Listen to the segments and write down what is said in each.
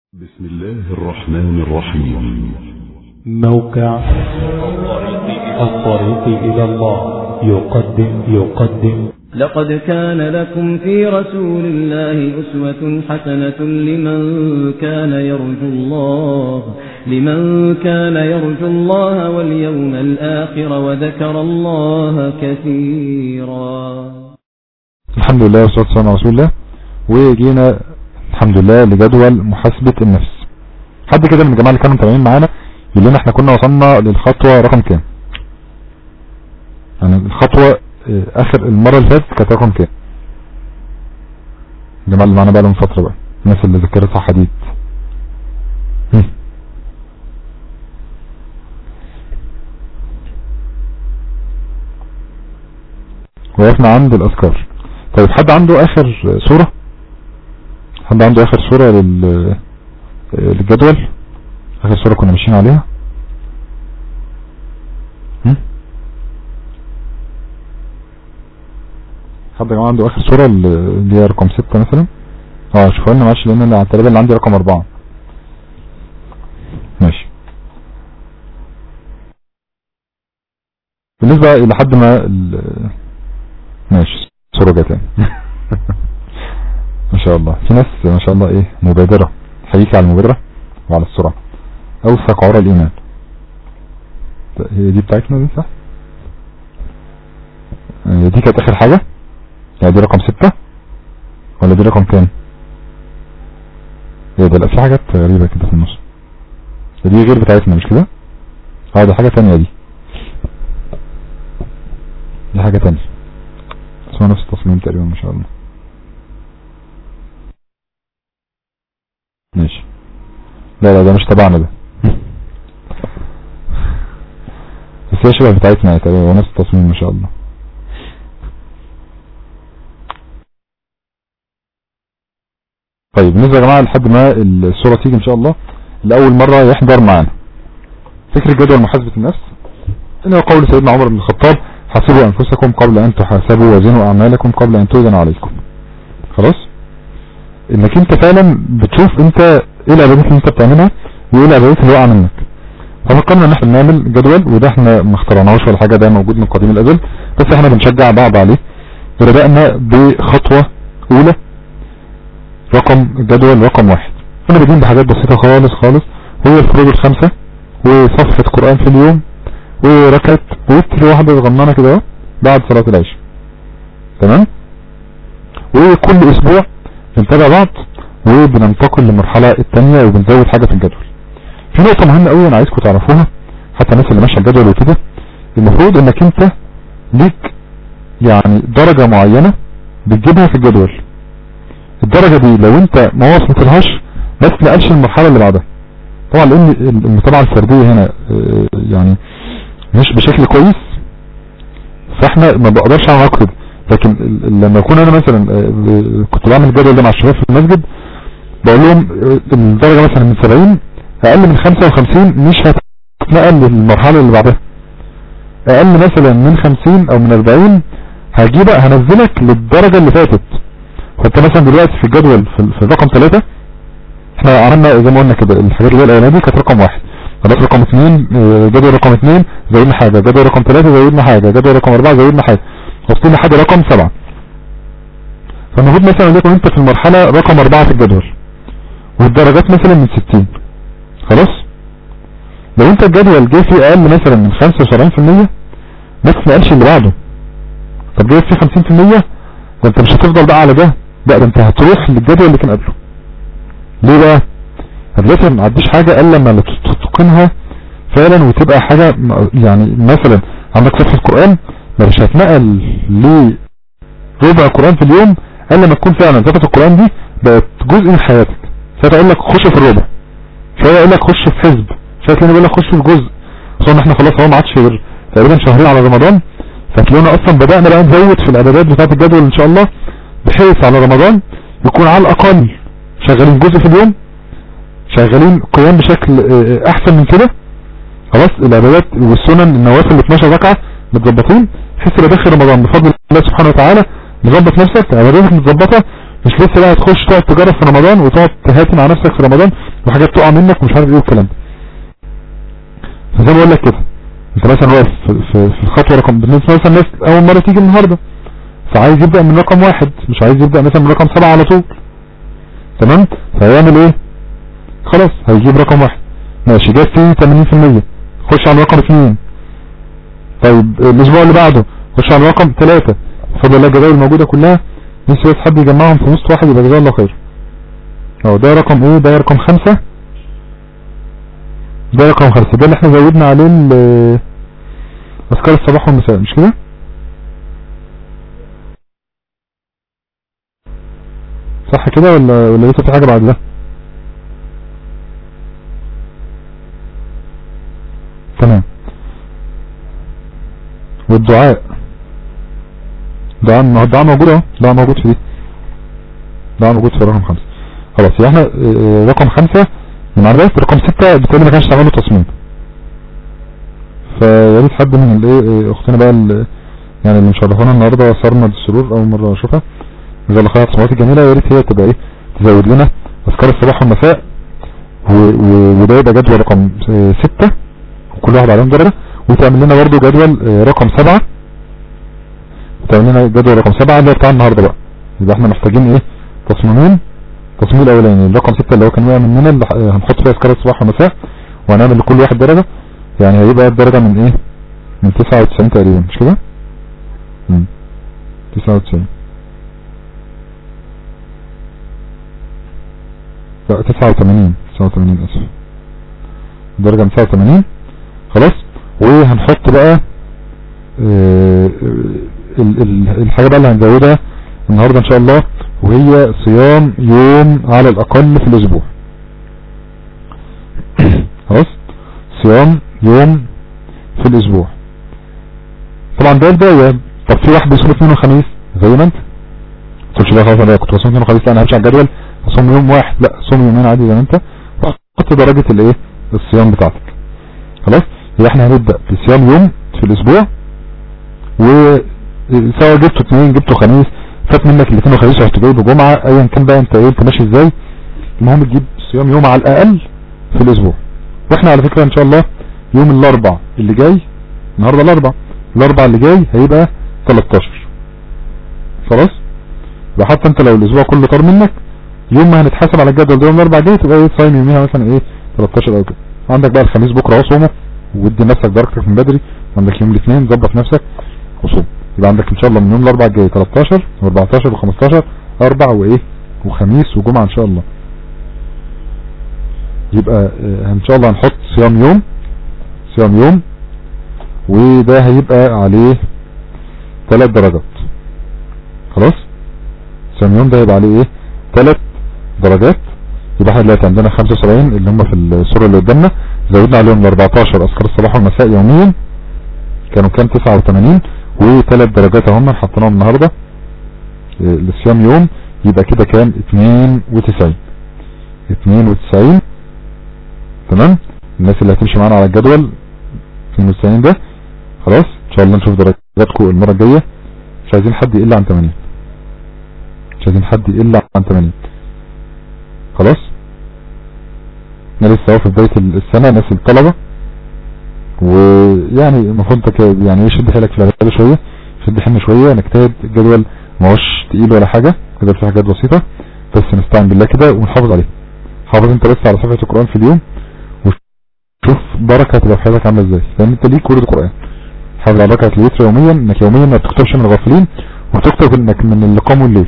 بسم الله الرحمن الرحيم موقع الطريق إلى الله يقدم يقدم لقد كان لكم في رسول الله أسوة حسنة لمن كان يرجو الله لمن كان يرجو الله واليوم الآخر وذكر الله كثيرا الحمد لله والصلاة والسلام على رسول الله وجينا الحمد لله لجدول محاسبة النفس حد كده من الجماعة اللي كانوا متابعين معانا يقول لنا احنا كنا وصلنا للخطوة رقم كام يعني الخطوة اه، اخر المرة اللي فاتت كانت رقم كام الجماعة اللي معانا بقى لهم فترة بقى الناس اللي ذاكرتها حديد هم. وقفنا عند الاذكار طيب حد عنده اخر صورة حد عنده اخر صورة لل للجدول اخر صورة كنا ماشيين عليها هم؟ حد يا جماعة عنده اخر صورة اللي هي رقم ستة مثلا اه شوفوا لنا معلش لان انا تقريبا اللي عندي رقم اربعة ماشي بالنسبة الى حد ما ال- ماشي صورة جت تاني ما شاء الله في ناس ما شاء الله ايه مبادرة حقيقة على المبادرة وعلى السرعة اوثق عرى الايمان هي دي بتاعتنا دي صح هي دي كانت اخر حاجة يعني دي رقم ستة ولا دي رقم كام ايه ده لا في حاجات غريبة كده في النص ده دي غير بتاعتنا مش كده اه ده حاجة تانية دي دي حاجة تانية اسمها نفس التصميم تقريبا ما شاء الله ماشي لا لا ده مش تبعنا ده بس هي شبه بتاعتنا يعني تقريبا ونفس التصميم ما شاء الله طيب بالنسبة يا جماعة لحد ما الصورة تيجي ان شاء الله لأول مرة يحضر معانا فكرة جدول محاسبة النفس إن هو قول سيدنا عمر بن الخطاب حاسبوا أنفسكم قبل أن تحاسبوا وزنوا أعمالكم قبل أن توزن عليكم خلاص انك انت فعلا بتشوف انت ايه العبادات اللي انت بتعملها وايه العبادات اللي واقعه منك ففكرنا ان احنا نعمل جدول وده احنا ما اخترعناهوش ولا حاجه ده موجود من قديم الازل بس احنا بنشجع بعض عليه وبدانا بخطوه اولى رقم الجدول رقم واحد كنا بادئين بحاجات بسيطه خالص خالص هو الفروض الخمسه وصفحه قران في اليوم وركعه وتر واحده صغننه كده اهو بعد صلاه العشاء تمام وكل اسبوع بنتابع بعض وبننتقل للمرحلة الثانية وبنزود حاجة في الجدول في نقطة مهمة قوي انا عايزكم تعرفوها حتى الناس اللي ماشية الجدول وكده المفروض انك انت ليك يعني درجة معينة بتجيبها في الجدول الدرجة دي لو انت ما وصلتلهاش ما تنقلش المرحلة اللي بعدها طبعا لان المتابعة الفردية هنا آه، يعني مش بشكل كويس فاحنا ما بقدرش اعمل معاكم كده لكن ال- ال- لما اكون انا مثلا آه، كنت بعمل الجدول ده مع الشباب في المسجد بقول لهم آه، الدرجة مثلا من 70 اقل من 55 مش هتتنقل للمرحلة اللي بعدها اقل مثلا من 50 او من 40 هجيبك هنزلك للدرجة اللي فاتت فانت مثلا دلوقتي في الجدول في, ال- في الرقم 3 احنا عملنا زي ما قلنا كده الحاجات اللي هي الاولانيه دي كانت رقم واحد خلاص رقم اثنين آه، جدول رقم اثنين زودنا حاجة جدول رقم ثلاثة زودنا حاجة جدول رقم اربعة زودنا حاجة وصلنا لحد رقم سبعة فالمفروض مثلا لكم انت في المرحلة رقم اربعة في الجدول والدرجات مثلا من ستين خلاص لو انت الجدول جه فيه اقل مثلا من خمسة وسبعين في المية ما تسألش اللي بعده طب جايب فيه خمسين في المية ده انت مش هتفضل بقى على ده لا ده انت هتروح للجدول اللي كان قبله ليه بقى هتلاقي ما عديش حاجة الا لما تتقنها فعلا وتبقى حاجة م- يعني مثلا عندك صفحة قرآن مش هتنقل لربع قرآن في اليوم الا لما تكون فعلا صفحة القرآن دي بقت جزء من حياتك ساعتها اقول لك خش في الربع شوية اقول لك خش في حزب شوية تلاقيني بقول لك خش في جزء خصوصا ان احنا خلاص هو ما عادش غير تقريبا شهرين على رمضان فتلاقونا اصلا بدأنا بقى نزود في الاعدادات بتاعة الجدول ان شاء الله بحيث على رمضان يكون على الاقل شغالين جزء في اليوم شغالين قيام بشكل آه، احسن من كده خلاص العبادات والسنن النوافل ال 12 ركعه متظبطين بحيث يبقى داخل رمضان بفضل الله سبحانه وتعالى مظبط نفسك عباداتك متظبطه مش لسه بقى تخش تقعد تجرب في رمضان وتقعد تهاتي مع نفسك في رمضان وحاجات تقع منك ومش عارف ايه والكلام ده فزي ما بقول لك كده انت مثلا واقف في, في, في الخطوه رقم بالنسبه مثلا الناس اول مره تيجي النهارده فعايز يبدا من رقم واحد مش عايز يبدا مثلا من رقم سبعه على طول تمام فهيعمل ايه خلاص هيجيب رقم واحد ماشي جاب فيه 80% خش على رقم اثنين طيب الاسبوع اللي بعده خش على رقم ثلاثة فضل الله الجداول الموجودة كلها نفسي بس حد يجمعهم في وسط واحد يبقى جزاه الله خير اهو ده رقم ايه ده رقم خمسة ده رقم خمسة ده اللي احنا زودنا عليه ال- اذكار الصباح والمساء مش كده صح كده ولا ولا لسه في حاجة بعد ده تمام والدعاء دعاء ما هو الدعاء موجود اهو الدعاء موجود في دي الدعاء موجود في رقم خمسة خلاص يبقى احنا اه، رقم خمسة من عربية رقم ستة بالتالي ما كانش تعمله تصميم فيا ريت حد من الايه اه، اختنا بقى ال- يعني اللي مشرفانا النهارده صارنا بالسرور اول مرة اشوفها جزاها الله خير على الصلوات الجميلة يا ريت هي تبقى ايه تزود لنا اذكار الصباح والمساء و- و- وده يبقى جدول رقم اه، ستة وكل واحد عليهم درجة وتعمل لنا برضو جدول اه، رقم سبعة وتعمل لنا جدول رقم سبعة اللي هو بتاع النهارده بقى يبقى احنا محتاجين ايه تصميمين التصميم الاولاني الرقم ستة اللي هو كان واقع مننا اللي ه- هنحط فيها اذكار الصباح والمساء وهنعمل لكل واحد درجة يعني هيبقى الدرجة من ايه من 99 تقريبا مش كده مم. 99 لا 89 89 اسف درجة من 89 خلاص وهنحط بقى آه، ال- ال- الحاجة بقى اللي هنزودها النهاردة ان شاء الله وهي صيام يوم على الاقل في الاسبوع خلاص صيام يوم في الاسبوع طبعا ده البداية طب في واحد بيصوم اثنين وخميس زي ما انت تقولش بقى خلاص انا كنت بصوم اثنين وخميس لا انا همشي على الجدول اصوم يوم واحد لا صوم يومين عادي زي ما انت حط درجة الايه الصيام بتاعتك خلاص يبقى احنا هنبدأ بصيام يوم في الاسبوع وسواء جبته اثنين جبته خميس فات منك الاثنين وخميس رحت جايبه جمعة ايا كان بقى انت ايه انت ماشي ازاي المهم تجيب صيام يوم على الاقل في الاسبوع واحنا على فكرة ان شاء الله يوم الاربع اللي جاي النهاردة الاربع الاربع اللي جاي هيبقى 13 خلاص يبقى حتى انت لو الاسبوع كله طار منك يوم ما هنتحاسب على الجدول ده يوم الاربع جاي تبقى ايه صايم يوميها مثلا ايه 13 او كده عندك بقى الخميس بكره اهو صومه وادي نفسك درجتك من بدري عندك يوم الاثنين ظبط نفسك وصوم يبقى عندك ان شاء الله من يوم الاربع الجاي 13 و14 و15 اربع وايه وخميس وجمعه ان شاء الله يبقى اه، ان شاء الله هنحط صيام يوم صيام يوم وده هيبقى عليه ثلاث درجات خلاص صيام يوم ده هيبقى عليه ايه ثلاث درجات يبقى احنا دلوقتي عندنا 75 اللي هم في الصورة اللي قدامنا زودنا عليهم ال 14 اذكار الصباح والمساء يوميا كانوا كام 89 وثلاث درجات اهم حطيناهم النهارده إيه، لصيام يوم يبقى كده كام 92 92 تمام الناس اللي هتمشي معانا على الجدول 92 ده خلاص ان شاء الله نشوف درجاتكم المرة الجاية مش عايزين حد يقل عن 80 مش عايزين حد يقل عن 80 خلاص احنا لسه اهو في بداية السنة ناس الطلبة ويعني المفروض انت ك- يعني ايه شد حيلك في العبادة شوية شد حيلنا شوية نجتهد الجدول ما هوش تقيل ولا حاجة الجدول فيه حاجات بسيطة بس نستعين بالله كده ونحافظ عليه حافظ انت بس على صفحة القرآن في اليوم وشوف بركة هتبقى في حياتك عاملة ازاي لان انت ليك ورد القرآن حافظ على ركعة الوتر يوميا انك يوميا ما بتكتبش من الغافلين وتكتب انك من اللي قاموا الليل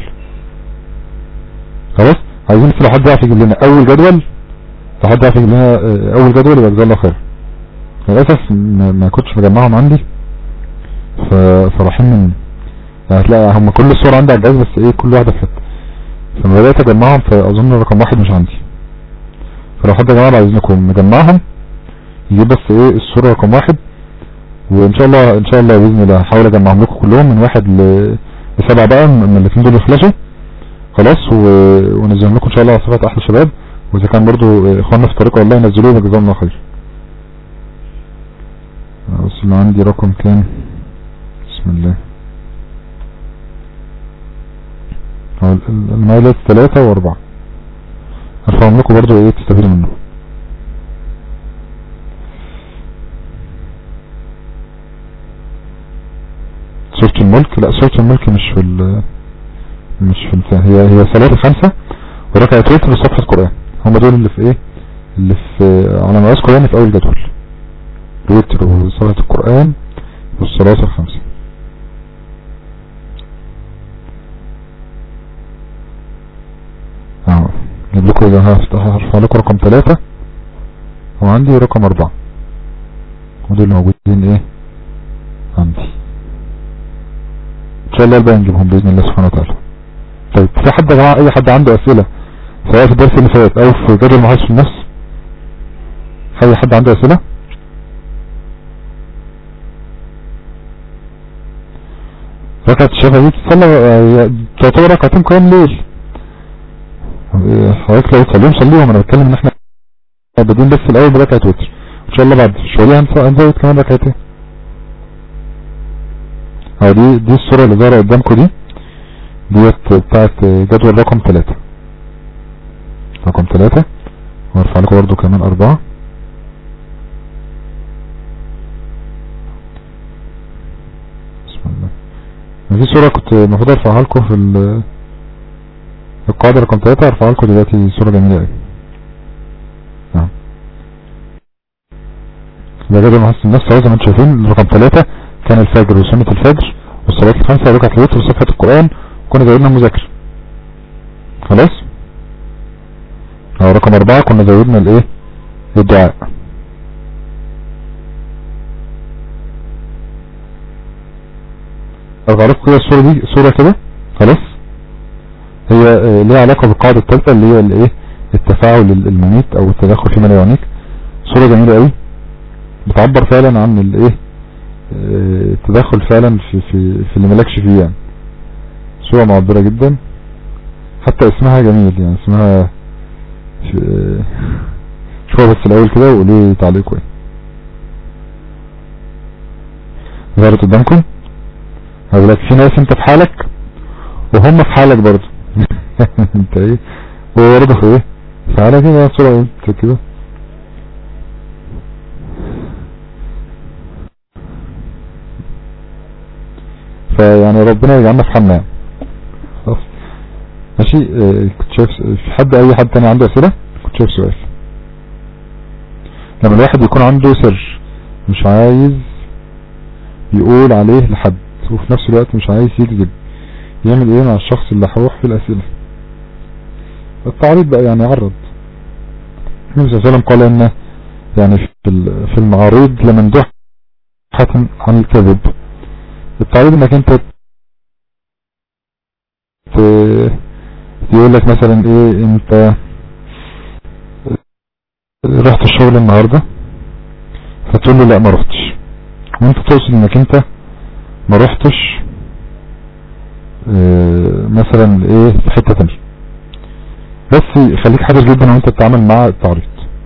خلاص عايزين بس لو حد يعرف يجيب لنا اول جدول لو حد يعرف يجيب لنا اه، اول جدول يبقى جزاه الله خير للاسف ما ما كنتش مجمعهم عندي ف... فرايحين من يعني هتلاقي هم كل الصور عندي على الجهاز بس ايه كل واحدة في حته فلما بدأت اجمعهم فاظن رقم واحد مش عندي فلو حد يا جماعة بعد اذنكم مجمعهم يجيب بس ايه الصورة رقم واحد وان شاء الله ان شاء الله باذن الله هحاول اجمعهم لكم كلهم من واحد ل... لسبعة بقى من الاثنين دول يخلصوا خلاص و... ونزلهم لكم ان شاء الله على صفحة احلى شباب واذا كان برضو اخواننا في الطريق والله ينزلوه جزاهم الله خير بس اللي عندي رقم كام بسم الله هو ال- ال- المايلات ثلاثة واربعة هرفعهم لكم برضو ايه تستفيدوا منه سورة الملك لا سورة الملك مش في ال مش في البتاع هي هي صلاة الخمسة وركعة وتر وصفحة قرآن هم دول اللي في ايه اللي في على ما اذكر يعني في اول جدول الوتر وصلاة القرآن والصلاة الخمسة اهو جيب لكم اذا هفتح هرفع لكم رقم ثلاثة وعندي رقم اربعة ودول اللي موجودين ايه عندي ان شاء الله الباقي نجيبهم باذن الله سبحانه وتعالى طيب في حد يا جماعه اي حد عنده اسئله سواء في الدرس اللي فات او في جدول محاسب النفس اي حد عنده اسئله ركعة الشفا دي تصلى آه، تعتبر ركعتين قيام ليل آه، حضرتك لو تصليهم صليهم انا بتكلم ان احنا بادئين بس الاول بركعة وتر ان شاء الله بعد شوية هنص- هنزود كمان ركعتين اه دي دي الصورة اللي ظاهرة قدامكم دي ديت بتاعت جدول رقم ثلاثة رقم ثلاثة وارفع لكم برضو كمان اربعة بسم الله في صورة كنت المفروض ارفعها لكم في ال- في القاعدة رقم ثلاثة ارفعها لكم دلوقتي صورة جميلة اوي نعم ده جدول محسن النفس اهو زي ما انتم شايفين رقم ثلاثة كان الفجر وسنة الفجر والصلاة الخمسة وركعة الوتر وصفحة القرآن كنا زودنا المذاكرة خلاص أو رقم أربعة كنا زودنا الإيه الدعاء أرجع لكم كده الصورة دي صورة كده خلاص هي آه، ليها علاقة بالقاعدة الثالثة اللي هي الإيه التفاعل المميت أو التدخل فيما لا يعنيك صورة جميلة قوي بتعبر فعلا عن الإيه آه، التدخل فعلا في في في اللي مالكش فيه يعني صورة معبرة جدا حتى اسمها جميل يعني اسمها في- شوفوا بس الاول كده وقولوا لي تعليقكم ايه ظهرت قدامكم هقول لك في ناس انت في حالك وهم في حالك برضه انت ايه هو برضه في ايه في حالك كده صورة ايه كده فيعني ربنا يجعلنا في حالنا يعني. خلاص ماشي اه كنت شايف في حد اي حد تاني عنده اسئله كنت شايف سؤال لما الواحد يكون عنده سر مش عايز يقول عليه لحد وفي نفس الوقت مش عايز يكذب يعمل ايه مع الشخص اللي هيروح في الاسئله التعريض بقى يعني عرض النبي صلى الله عليه وسلم قال ان يعني في ال- في المعارض لمندوح حاتم عن الكذب التعريض انك انت ت- يقول لك مثلا ايه انت رحت الشغل النهاردة فتقول له لا ما رحتش وانت تقصد انك انت ما رحتش اه مثلا ايه في حتة تانية بس خليك حذر جدا وانت بتتعامل مع التعريض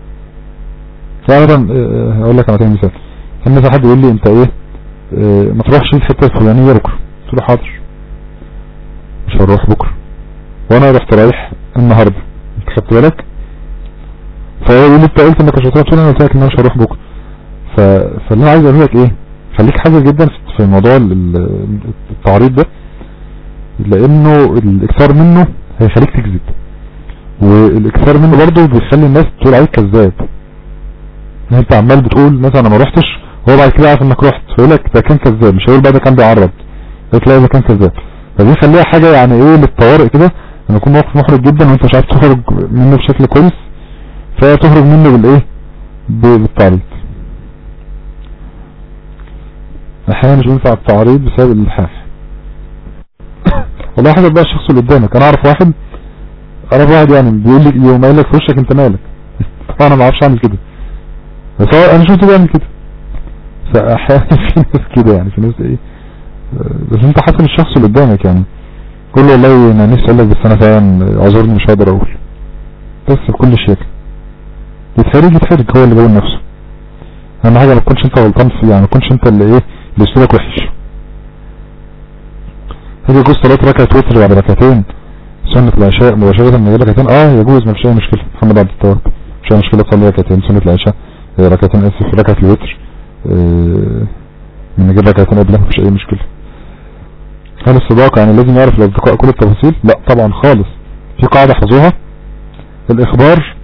فعلا اه هقول لك على تاني مثال كان مثلا حد يقول لي انت ايه اه ما تروحش الحتة الفلانية بكرة قلت له حاضر مش هروح بكرة وانا رحت رايح النهاردة انت خدت بالك فهو يقول لي انت قلت انك مش هتروح تقول انا قلت لك ان انا مش هروح بكره ف... فاللي انا عايز اقول لك ايه خليك حذر جدا في- في موضوع ال- ال- التعريض ده لانه الاكثار منه هيخليك تكذب والاكثار منه برضه بيخلي الناس تقول عليك كذاب ان انت عمال بتقول مثلا انا ما رحتش هو بعد كده عارف انك رحت فيقول لك ده كان كذاب مش هيقول بقى ده كان بيعرض يقول لا ده كان كذاب فدي خليها حاجه يعني ايه للطوارئ كده لما يكون موقف محرج جدا وانت مش عارف تخرج منه بشكل كويس فتخرج منه بالايه ب- بالتعريض احيانا مش بينفع التعريض بسبب الالحاح والله حسب بقى الشخص اللي قدامك انا اعرف واحد اعرف واحد يعني بيقول لي يوم قايل لك في وشك انت مالك طبعا انا ما اعرفش اعمل كده بس هو انا شفته بيعمل كده فاحيانا في ناس كده يعني في ناس ايه بس انت حسب الشخص اللي قدامك يعني قول له والله انا نفسي اقول لك بس انا فعلا اعذرني مش هقدر اقول بس بكل شيء يتحرج يتحرج هو اللي بيقول نفسه اهم حاجه ما تكونش انت غلطان في يعني ما تكونش انت اللي ايه اللي اسلوبك وحش هذه جزء صلاه ركعه وتر بعد ركعتين سنة العشاء مباشرة من غير ركعتين اه يجوز ما فيش اي مشكلة محمد عبد التواب مش اي مشكلة تصلي ركعتين سنة العشاء آه، ركعتين اسف ركعة الوتر آه، من غير ركعتين قبلها مفيش اي مشكلة هل الصداقة يعني لازم يعرف الاصدقاء كل التفاصيل لا طبعا خالص في قاعدة احفظوها الاخبار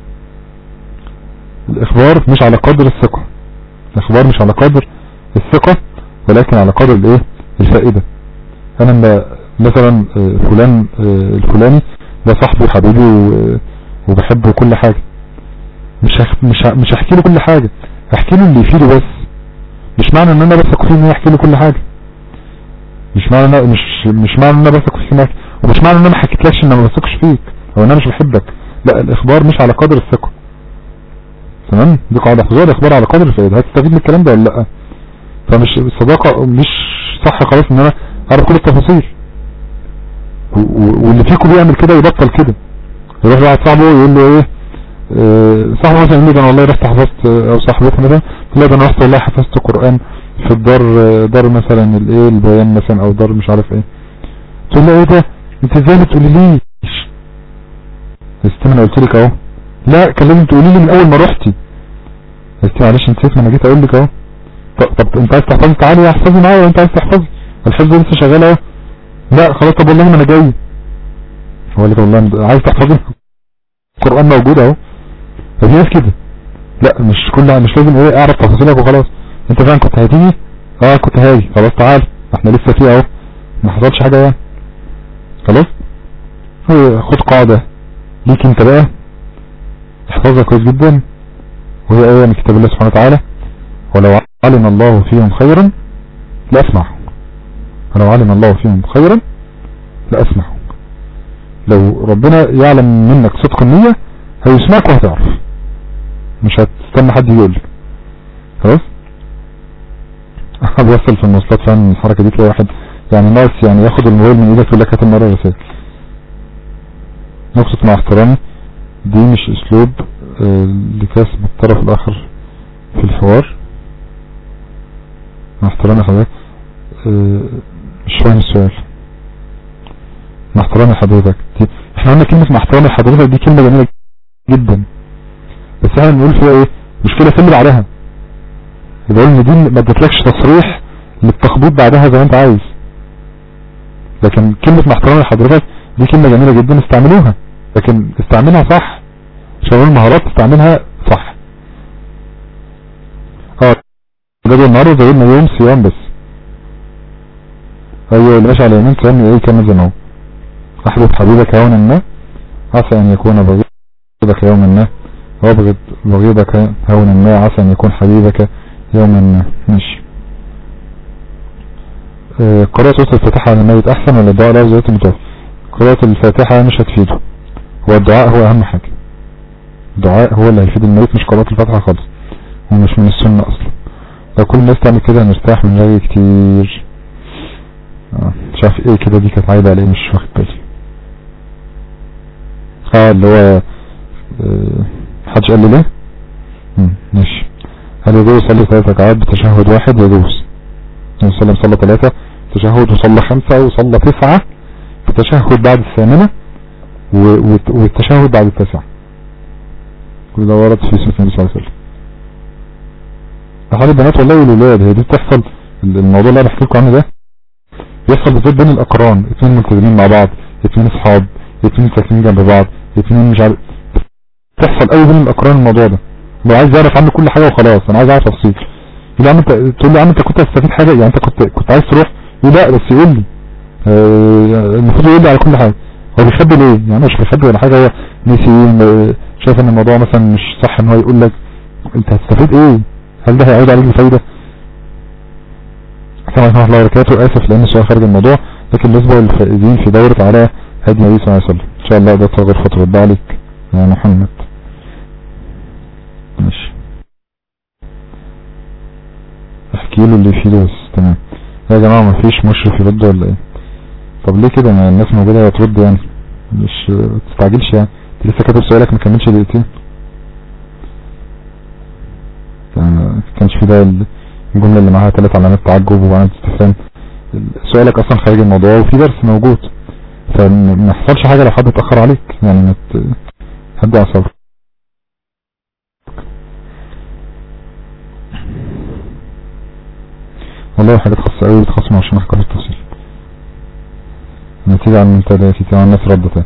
الاخبار مش على قدر الثقة الاخبار مش على قدر الثقة ولكن على قدر الايه الفائدة انا لما مثلا آه، فلان آه، الفلاني ده صاحبي وحبيبي و- وبحبه كل حاجة مش هخ- مش ه- مش هحكي له كل حاجة هحكي له اللي يفيده بس مش معنى ان انا بثق فيه ان انا احكي له كل حاجة مش معنى أنا مش مش معنى ان انا بثق فيك انك ومش معنى ان انا ما حكيتلكش ان انا ما بثقش فيك او ان انا مش بحبك لا الاخبار مش على قدر الثقة تمام دي قاعدة احفظوها الاخبار على قدر الفائدة هتستفيد من الكلام ده ولا لا فمش الصداقة مش صح خلاص ان انا اعرف كل التفاصيل و- و- واللي فيكم بيعمل كده يبطل كده يروح لواحد صاحبه يقول له ايه آه، صاحبه مثلا يقول له ده انا والله رحت حفظت آه، او صاحبتها مثلا تقول له ده انا رحت والله حفظت قرآن في الدار آه، دار مثلا الايه البيان مثلا او دار مش عارف ايه تقول له ايه ده انت ازاي ما تقوليليش استنى انا قلت لك اهو لا كان لازم تقولي لي من اول ما رحتي قلت معلش نسيت ما انا جيت اقول لك اهو طب, طب انت عايز تحفظي تعالي احفظي معايا وانت عايز تحفظي الحفظ لسه شغال اهو لا خلاص طب والله ما انا جاي هو قال لك والله أنا عايز تحفظي القرآن موجود اهو ففي ناس كده لا مش كل مش لازم ايه اعرف تفاصيلك وخلاص انت فعلا كنت هتيجي اه كنت هاجي خلاص تعال احنا لسه فيه اهو ما حصلش حاجة يعني خلاص هو خد قاعدة ليك انت بقى احفظها كويس جدا وهي ايه من كتاب الله سبحانه وتعالى ولو علم الله فيهم خيرا لاسمعهم ولو علم الله فيهم خيرا لاسمعهم لو ربنا يعلم منك صدق النية هيسمعك وهتعرف مش هتستنى حد يقول لك خلاص بيحصل في المواصلات فعلا الحركة دي تلاقي واحد يعني ناقص يعني ياخد الموبايل من ايدك يقول لك هات المرة رسائل نقطة مع احترامي دي مش اسلوب آه، لكسب الطرف الاخر في الحوار مع احترامي حضرتك آه، مش فاهم السؤال مع احترامي حضرتك دي احنا قلنا كلمة مع احترامي حضرتك دي كلمة جميلة جدا بس احنا بنقول فيها ايه مشكلة في اللي بعدها يبقى ان دي ما ادتلكش تصريح للتخبيط بعدها زي ما انت عايز لكن كلمة مع احترامي لحضرتك دي كلمة جميلة جدا استعملوها لكن استعملها صح عشان اقول مهارات استعملها صح اه جدول النهارده زودنا يوم صيام بس ايوه اللي ماشي على يمين صيام ايه كان زي ما هو احبب حبيبك يوما ما عسى ان يكون بغيضك يوما ما وابغض بغيضك هونا ما عسى ان يكون حبيبك يوما ما ماشي آه، قراءة سورة الفاتحة على الميت احسن ولا الدعاء له زيادة المتوفى قراءة الفاتحة مش هتفيده هو الدعاء هو اهم حاجة الدعاء هو اللي هيفيد الميت مش قراءة الفاتحة خالص هو مش من السنة اصلا لو كل الناس تعمل كده هنرتاح من رأي كتير آه، مش عارف ايه كده دي كانت عايدة على ايه مش واخد بالي اه اللي هو آه، محدش قال لي ليه مم، ماشي هل يجوز يصلي ثلاث ركعات بتشهد واحد يجوز النبي صلى الله عليه وسلم صلى ثلاثة تشهد وصلى خمسة وصلى تسعة التشهد بعد الثامنة و- والت- والتشهد بعد التاسعة كل ده ورد في سنة النبي صلى الله عليه وسلم أحد البنات والله والولاد هي دي بتحصل الموضوع اللي انا بحكي لكم عنه ده بيحصل بالذات بين الأقران اتنين ملتزمين مع بعض اتنين اصحاب اتنين ساكنين جنب بعض اتنين مش عارف بتحصل قوي بين الأقران الموضوع ده لو عايز يعرف عنه كل حاجة وخلاص انا عايز اعرف تفصيل يقول لي يا عم انت تقول لي يا عم انت كنت هتستفيد حاجة يعني انت كنت كنت عايز تروح يقول لا بس يقول لي آه، المفروض يقول لي على كل حاجة هو بيخبي ليه يعني مش بيخبي ولا حاجة هو نسي آه، شايف ان الموضوع مثلا مش صح ان هو يقول لك انت هتستفيد ايه هل ده هيعود عليك بفايدة السلام عليكم ورحمة الله وبركاته اسف لان السؤال خارج الموضوع لكن بالنسبة للفائزين في دورة على هدي النبي صلى الله عليه وسلم ان شاء الله ده صغير خطوة ده عليك يا محمد ماشي احكي له اللي يفيده بس تمام يا جماعة مفيش مشرف يرد ولا ايه طب ليه كده ما الناس موجودة هترد يعني مش تستعجلش يعني انت لسه كاتب سؤالك ما كملش دقيقتين ما كانش في ده الجملة اللي معاها ثلاث علامات تعجب وعلامات استفهام سؤالك اصلا خارج الموضوع وفي درس موجود فما يحصلش حاجة لو حد اتأخر عليك يعني ما ت- هدي اعصابك والله حاجات خاصة قوي بتخصم عشان احكي في التفصيل نتيجة عن المنتدى في تمام الناس ردت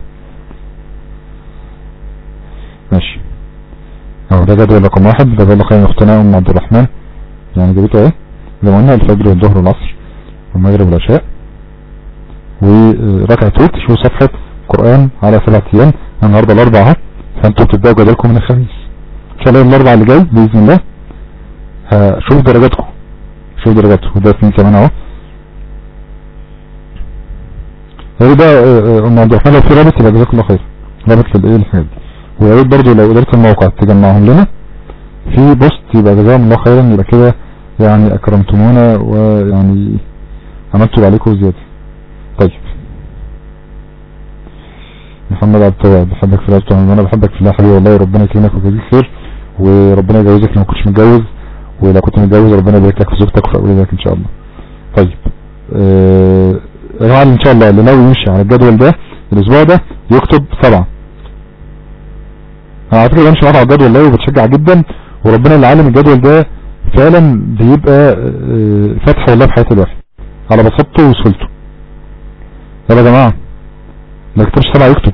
ماشي اهو ده جدول رقم واحد ده بقول خير اختنا ام عبد الرحمن يعني جابته ايه زي ما قلنا الفجر والظهر والعصر والمغرب والعشاء وركعة توت شو صفحة قرآن على سبعة ايام النهاردة الاربعة اهو فانتوا بتبدأوا جدولكم من الخميس ان شاء الله يوم الاربعة اللي جاي بإذن الله هشوف درجاتكم شوف درجاته وده اثنين كمان اهو يا ريت بقى آه، آه، ام عبد الرحمن لو في رابط يبقى جزاك الله خير رابط في الايه الحاجات دي ويا ريت برضه لو قدرت الموقع تجمعهم لنا في بوست يبقى جزاهم الله خيرا يبقى كده يعني اكرمتمونا ويعني عملتوا اللي عليكم زياده طيب محمد عبد التواب بحبك في الله طبعا وانا بحبك في الله يا حبيبي والله ربنا يكرمك ويجزيك خير وربنا يجوزك لو ما كنتش متجوز ولو كنت متجوز ربنا يبارك لك في زوجتك وفي اولادك ان شاء الله طيب آه، يا جماعه ان شاء الله اللي ناوي يمشي على الجدول ده الاسبوع ده يكتب سبعة انا على فكره بمشي معاك على الجدول ده وبتشجع جدا وربنا اللي عالم الجدول ده فعلا بيبقى آه، فتح والله في حياه الواحد على بساطته وسهولته يلا يا جماعه ما يكتبش سبعة يكتب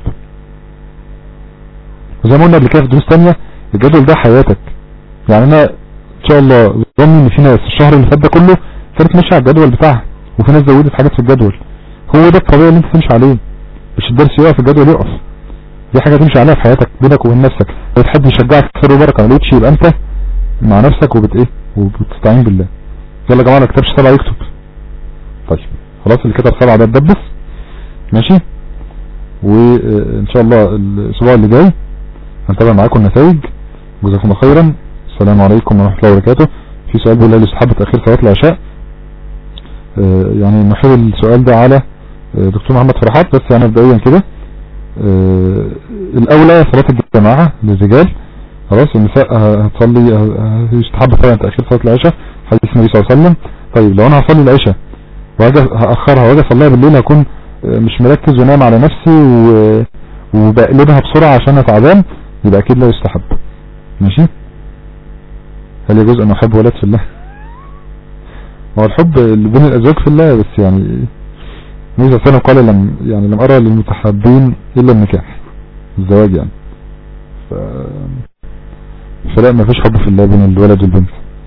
وزي ما قلنا قبل كده في دروس تانية الجدول ده حياتك يعني انا ان شاء الله ظني ان في ناس الشهر اللي فات ده كله كانت ماشيه على الجدول بتاعها وفي ناس زودت حاجات في الجدول هو ده الطبيعي اللي انت تمشي عليه مش الدرس يقف الجدول يقف دي حاجه تمشي عليها في حياتك بينك وبين نفسك لو حد يشجعك خير وبركه ما لقيتش يبقى انت مع نفسك وبت ايه وبتستعين بالله يلا يا جماعه ما كتبش سبعه يكتب طيب خلاص اللي كتب سبعه ده اتدبس ماشي وان شاء الله الاسبوع اللي جاي هنتابع معاكم النتائج جزاكم الله خيرا السلام عليكم ورحمة الله وبركاته في سؤال بيقول لي استحب تأخير صلاة العشاء آه، يعني نحيل السؤال ده على آه، دكتور محمد فرحات بس يعني مبدئيا كده آه، الأولى صلاة الجماعة للرجال خلاص النساء ه- هتصلي ه- يستحب فعلا تأخير صلاة العشاء حديث النبي صلى الله عليه وسلم طيب لو أنا هصلي العشاء وهاجي هأخرها وهاجي أصليها بالليل هكون آه، مش مركز ونام على نفسي و... وبقلبها بسرعة عشان أنا تعبان يبقى أكيد لا يستحب ماشي هل يجوز أن أحب ولد في الله هو الحب اللي بين الأزواج في الله بس يعني النبي صلى الله عليه وسلم قال لم يعني لم أرى للمتحابين إلا النكاح الزواج يعني ف... فلا ما فيش حب في الله بين الولد والبنت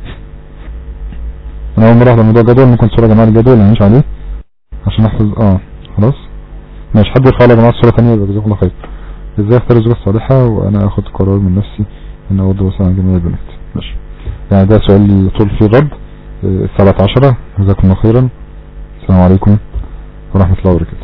انا اول مره احضر موضوع الجدول ممكن صوره يا جماعه الجدول اللي هنمشي عليه عشان احفظ اه خلاص ماشي حد يرفع لي يا جماعه صوره ثانيه يبقى جزاكم الله خير ازاي اختار الزوجه الصالحه وانا اخد قرار من نفسي ان اغض بصري عن جميع البنات ماشي يعني ده سؤال يطول فيه الرد آه، السبعة عشرة جزاكم الله خيرا السلام عليكم ورحمة الله وبركاته